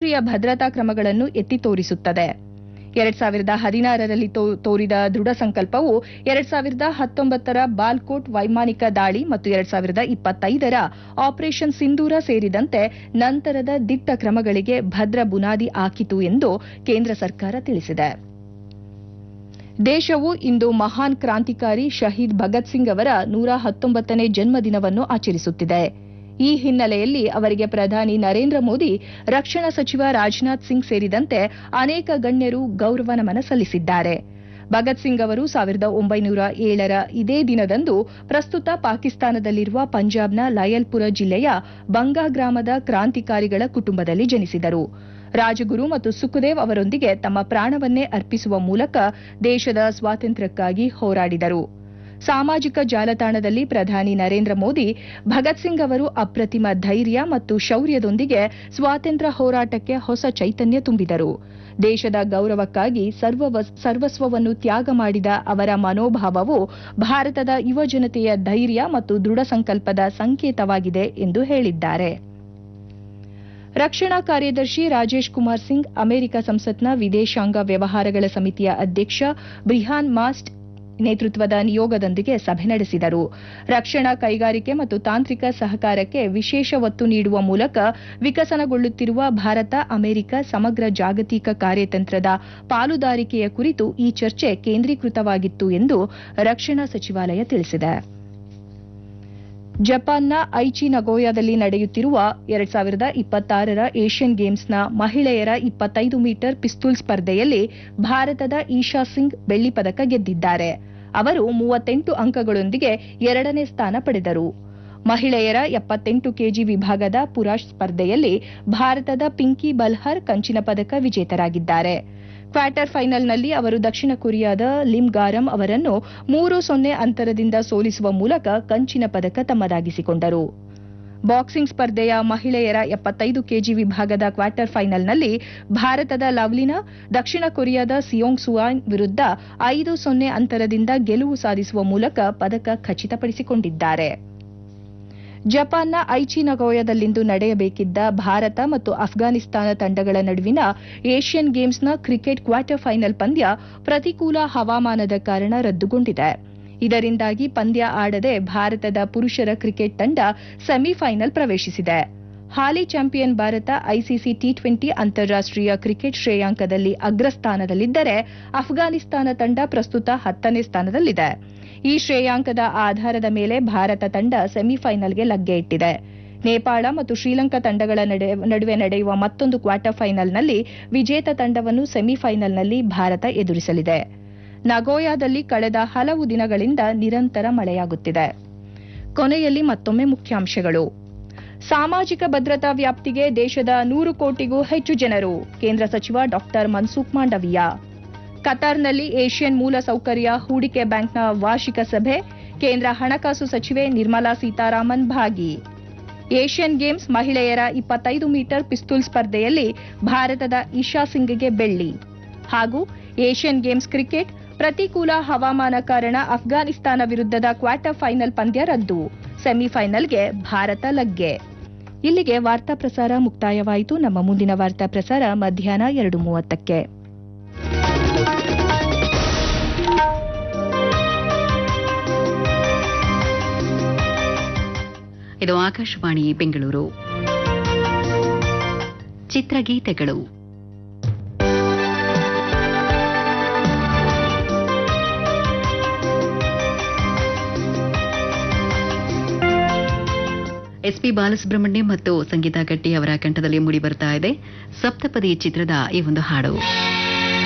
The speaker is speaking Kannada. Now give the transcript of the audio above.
ರಾಷ್ಟ್ರೀಯ ಭದ್ರತಾ ಕ್ರಮಗಳನ್ನು ಎತ್ತಿ ತೋರಿಸುತ್ತದೆ ಎರಡ್ ಸಾವಿರದ ಹದಿನಾರರಲ್ಲಿ ತೋರಿದ ದೃಢ ಸಂಕಲ್ಪವು ಎರಡ್ ಸಾವಿರದ ಹತ್ತೊಂಬತ್ತರ ಬಾಲ್ಕೋಟ್ ವೈಮಾನಿಕ ದಾಳಿ ಮತ್ತು ಎರಡ್ ಸಾವಿರದ ಇಪ್ಪತ್ತೈದರ ಆಪರೇಷನ್ ಸಿಂಧೂರ ಸೇರಿದಂತೆ ನಂತರದ ದಿಟ್ಟ ಕ್ರಮಗಳಿಗೆ ಭದ್ರ ಬುನಾದಿ ಹಾಕಿತು ಎಂದು ಕೇಂದ್ರ ಸರ್ಕಾರ ತಿಳಿಸಿದೆ ದೇಶವು ಇಂದು ಮಹಾನ್ ಕ್ರಾಂತಿಕಾರಿ ಶಹೀದ್ ಭಗತ್ ಸಿಂಗ್ ಅವರ ನೂರ ಹತ್ತೊಂಬತ್ತನೇ ಜನ್ಮದಿನವನ್ನು ಆಚರಿಸುತ್ತಿದೆ ಈ ಹಿನ್ನೆಲೆಯಲ್ಲಿ ಅವರಿಗೆ ಪ್ರಧಾನಿ ನರೇಂದ್ರ ಮೋದಿ ರಕ್ಷಣಾ ಸಚಿವ ರಾಜನಾಥ್ ಸಿಂಗ್ ಸೇರಿದಂತೆ ಅನೇಕ ಗಣ್ಯರು ಗೌರವ ನಮನ ಸಲ್ಲಿಸಿದ್ದಾರೆ ಭಗತ್ ಸಿಂಗ್ ಅವರು ಸಾವಿರದ ಒಂಬೈನೂರ ಏಳರ ಇದೇ ದಿನದಂದು ಪ್ರಸ್ತುತ ಪಾಕಿಸ್ತಾನದಲ್ಲಿರುವ ಪಂಜಾಬ್ನ ಲಯಲ್ಪುರ ಜಿಲ್ಲೆಯ ಬಂಗಾ ಗ್ರಾಮದ ಕ್ರಾಂತಿಕಾರಿಗಳ ಕುಟುಂಬದಲ್ಲಿ ಜನಿಸಿದರು ರಾಜಗುರು ಮತ್ತು ಸುಖದೇವ್ ಅವರೊಂದಿಗೆ ತಮ್ಮ ಪ್ರಾಣವನ್ನೇ ಅರ್ಪಿಸುವ ಮೂಲಕ ದೇಶದ ಸ್ವಾತಂತ್ರ್ಯಕ್ಕಾಗಿ ಹೋರಾಡಿದರು ಸಾಮಾಜಿಕ ಜಾಲತಾಣದಲ್ಲಿ ಪ್ರಧಾನಿ ನರೇಂದ್ರ ಮೋದಿ ಭಗತ್ ಸಿಂಗ್ ಅವರು ಅಪ್ರತಿಮ ಧೈರ್ಯ ಮತ್ತು ಶೌರ್ಯದೊಂದಿಗೆ ಸ್ವಾತಂತ್ರ್ಯ ಹೋರಾಟಕ್ಕೆ ಹೊಸ ಚೈತನ್ಯ ತುಂಬಿದರು ದೇಶದ ಗೌರವಕ್ಕಾಗಿ ಸರ್ವಸ್ವವನ್ನು ತ್ಯಾಗ ಮಾಡಿದ ಅವರ ಮನೋಭಾವವು ಭಾರತದ ಯುವಜನತೆಯ ಧೈರ್ಯ ಮತ್ತು ದೃಢ ಸಂಕಲ್ಪದ ಸಂಕೇತವಾಗಿದೆ ಎಂದು ಹೇಳಿದ್ದಾರೆ ರಕ್ಷಣಾ ಕಾರ್ಯದರ್ಶಿ ರಾಜೇಶ್ ಕುಮಾರ್ ಸಿಂಗ್ ಅಮೆರಿಕ ಸಂಸತ್ನ ವಿದೇಶಾಂಗ ವ್ಯವಹಾರಗಳ ಸಮಿತಿಯ ಅಧ್ಯಕ್ಷ ಬ್ರಿಹಾನ್ ಮಾಸ್ಟ್ ನೇತೃತ್ವದ ನಿಯೋಗದೊಂದಿಗೆ ಸಭೆ ನಡೆಸಿದರು ರಕ್ಷಣಾ ಕೈಗಾರಿಕೆ ಮತ್ತು ತಾಂತ್ರಿಕ ಸಹಕಾರಕ್ಕೆ ವಿಶೇಷ ಒತ್ತು ನೀಡುವ ಮೂಲಕ ವಿಕಸನಗೊಳ್ಳುತ್ತಿರುವ ಭಾರತ ಅಮೆರಿಕ ಸಮಗ್ರ ಜಾಗತಿಕ ಕಾರ್ಯತಂತ್ರದ ಪಾಲುದಾರಿಕೆಯ ಕುರಿತು ಈ ಚರ್ಚೆ ಕೇಂದ್ರೀಕೃತವಾಗಿತ್ತು ಎಂದು ರಕ್ಷಣಾ ಸಚಿವಾಲಯ ತಿಳಿಸಿದೆ ಜಪಾನ್ನ ಐಚಿ ನಗೋಯಾದಲ್ಲಿ ನಡೆಯುತ್ತಿರುವ ಎರಡ್ ಸಾವಿರದ ಇಪ್ಪತ್ತಾರರ ಏಷ್ಯನ್ ಗೇಮ್ಸ್ನ ಮಹಿಳೆಯರ ಇಪ್ಪತ್ತೈದು ಮೀಟರ್ ಪಿಸ್ತೂಲ್ ಸ್ಪರ್ಧೆಯಲ್ಲಿ ಭಾರತದ ಈಶಾ ಸಿಂಗ್ ಬೆಳ್ಳಿ ಪದಕ ಗೆದ್ದಿದ್ದಾರೆ ಅವರು ಮೂವತ್ತೆಂಟು ಅಂಕಗಳೊಂದಿಗೆ ಎರಡನೇ ಸ್ಥಾನ ಪಡೆದರು ಮಹಿಳೆಯರ ಎಪ್ಪತ್ತೆಂಟು ಕೆಜಿ ವಿಭಾಗದ ಪುರಾಶ್ ಸ್ಪರ್ಧೆಯಲ್ಲಿ ಭಾರತದ ಪಿಂಕಿ ಬಲ್ಹರ್ ಕಂಚಿನ ಪದಕ ವಿಜೇತರಾಗಿದ್ದಾರೆ ಕ್ವಾರ್ಟರ್ ಫೈನಲ್ನಲ್ಲಿ ಅವರು ದಕ್ಷಿಣ ಕೊರಿಯಾದ ಲಿಮ್ ಗಾರಂ ಅವರನ್ನು ಮೂರು ಸೊನ್ನೆ ಅಂತರದಿಂದ ಸೋಲಿಸುವ ಮೂಲಕ ಕಂಚಿನ ಪದಕ ತಮ್ಮದಾಗಿಸಿಕೊಂಡರು ಬಾಕ್ಸಿಂಗ್ ಸ್ಪರ್ಧೆಯ ಮಹಿಳೆಯರ ಎಪ್ಪತ್ತೈದು ಕೆಜಿ ವಿಭಾಗದ ಕ್ವಾರ್ಟರ್ ಫೈನಲ್ನಲ್ಲಿ ಭಾರತದ ಲವ್ಲಿನಾ ದಕ್ಷಿಣ ಕೊರಿಯಾದ ಸಿಯೋಂಗ್ ಸುವಾನ್ ವಿರುದ್ಧ ಐದು ಸೊನ್ನೆ ಅಂತರದಿಂದ ಗೆಲುವು ಸಾಧಿಸುವ ಮೂಲಕ ಪದಕ ಖಚಿತಪಡಿಸಿಕೊಂಡಿದ್ದಾರೆ ಜಪಾನ್ನ ಐಚಿ ನಗೋಯದಲ್ಲಿಂದು ನಡೆಯಬೇಕಿದ್ದ ಭಾರತ ಮತ್ತು ಅಫ್ಘಾನಿಸ್ತಾನ ತಂಡಗಳ ನಡುವಿನ ಏಷ್ಯನ್ ಗೇಮ್ಸ್ನ ಕ್ರಿಕೆಟ್ ಕ್ವಾರ್ಟರ್ ಫೈನಲ್ ಪಂದ್ಯ ಪ್ರತಿಕೂಲ ಹವಾಮಾನದ ಕಾರಣ ರದ್ದುಗೊಂಡಿದೆ ಇದರಿಂದಾಗಿ ಪಂದ್ಯ ಆಡದೆ ಭಾರತದ ಪುರುಷರ ಕ್ರಿಕೆಟ್ ತಂಡ ಸೆಮಿಫೈನಲ್ ಪ್ರವೇಶಿಸಿದೆ ಹಾಲಿ champion Bharata ICC T twenty ಅಂತಾರಾಷ್ಟೀಯ ಕ್ರಿಕೆಟ್ ಶ್ರೇಯಾಂಕದಲ್ಲಿ ಅಗ್ರಸ್ಥಾನದಲ್ಲಿದ್ದರೆ ಅಫ್ಘಾನಿಸ್ತಾನ ತಂಡ ಪ್ರಸ್ತುತ ಹತ್ತನೇ ಸ್ಥಾನದಲ್ಲಿದೆ ಈ ಶ್ರೇಯಾಂಕದ ಆಧಾರದ ಮೇಲೆ ಭಾರತ ತಂಡ ಸೆಮಿಫೈನಲ್ಗೆ ಲಗ್ಗೆ ಇಟ್ಟಿದೆ ನೇಪಾಳ ಮತ್ತು ಶ್ರೀಲಂಕಾ ತಂಡಗಳ ನಡುವೆ ನಡೆಯುವ ಮತ್ತೊಂದು ಕ್ವಾರ್ಟರ್ ಫೈನಲ್ನಲ್ಲಿ ವಿಜೇತ ತಂಡವನ್ನು ಸೆಮಿಫೈನಲ್ನಲ್ಲಿ ಭಾರತ ಎದುರಿಸಲಿದೆ ನಗೋಯಾದಲ್ಲಿ ಕಳೆದ ಹಲವು ದಿನಗಳಿಂದ ನಿರಂತರ ಮಳೆಯಾಗುತ್ತಿದೆ ಕೊನೆಯಲ್ಲಿ ಮತ್ತೊಮ್ಮೆ ಮುಖ್ಯಾಂಶಗಳು ಸಾಮಾಜಿಕ ಭದ್ರತಾ ವ್ಯಾಪ್ತಿಗೆ ದೇಶದ ನೂರು ಕೋಟಿಗೂ ಹೆಚ್ಚು ಜನರು ಕೇಂದ್ರ ಸಚಿವ ಡಾ ಮನ್ಸುಖ್ ಮಾಂಡವಿಯಾ ಕತಾರ್ನಲ್ಲಿ ಏಷ್ಯನ್ ಮೂಲಸೌಕರ್ಯ ಹೂಡಿಕೆ ಬ್ಯಾಂಕ್ನ ವಾರ್ಷಿಕ ಸಭೆ ಕೇಂದ್ರ ಹಣಕಾಸು ಸಚಿವೆ ನಿರ್ಮಲಾ ಸೀತಾರಾಮನ್ ಭಾಗಿ ಏಷ್ಯನ್ ಗೇಮ್ಸ್ ಮಹಿಳೆಯರ ಇಪ್ಪತ್ತೈದು ಮೀಟರ್ ಪಿಸ್ತೂಲ್ ಸ್ಪರ್ಧೆಯಲ್ಲಿ ಭಾರತದ ಇಶಾ ಸಿಂಗ್ಗೆ ಬೆಳ್ಳಿ ಹಾಗೂ ಏಷ್ಯನ್ ಗೇಮ್ಸ್ ಕ್ರಿಕೆಟ್ ಪ್ರತಿಕೂಲ ಹವಾಮಾನ ಕಾರಣ ಅಫ್ಘಾನಿಸ್ತಾನ ವಿರುದ್ಧದ ಕ್ವಾರ್ಟರ್ ಫೈನಲ್ ಪಂದ್ಯ ರದ್ದು ಸೆಮಿಫೈನಲ್ಗೆ ಭಾರತ ಲಗ್ಗೆ ಇಲ್ಲಿಗೆ ವಾರ್ತಾ ಪ್ರಸಾರ ಮುಕ್ತಾಯವಾಯಿತು ನಮ್ಮ ಮುಂದಿನ ವಾರ್ತಾ ಪ್ರಸಾರ ಮಧ್ಯಾಹ್ನ ಎರಡು ಮೂವತ್ತಕ್ಕೆ ಇದು ಆಕಾಶವಾಣಿ ಬೆಂಗಳೂರು ಚಿತ್ರಗೀತೆಗಳು ಎಸ್ಪಿ ಬಾಲಸುಬ್ರಹ್ಮಣ್ಯ ಮತ್ತು ಸಂಗೀತಾ ಗಟ್ಟಿ ಅವರ ಕಂಠದಲ್ಲಿ ಮೂಡಿ ಬರ್ತಾ ಇದೆ ಸಪ್ತಪದಿ ಚಿತ್ರದ ಈ ಒಂದು ಹಾಡು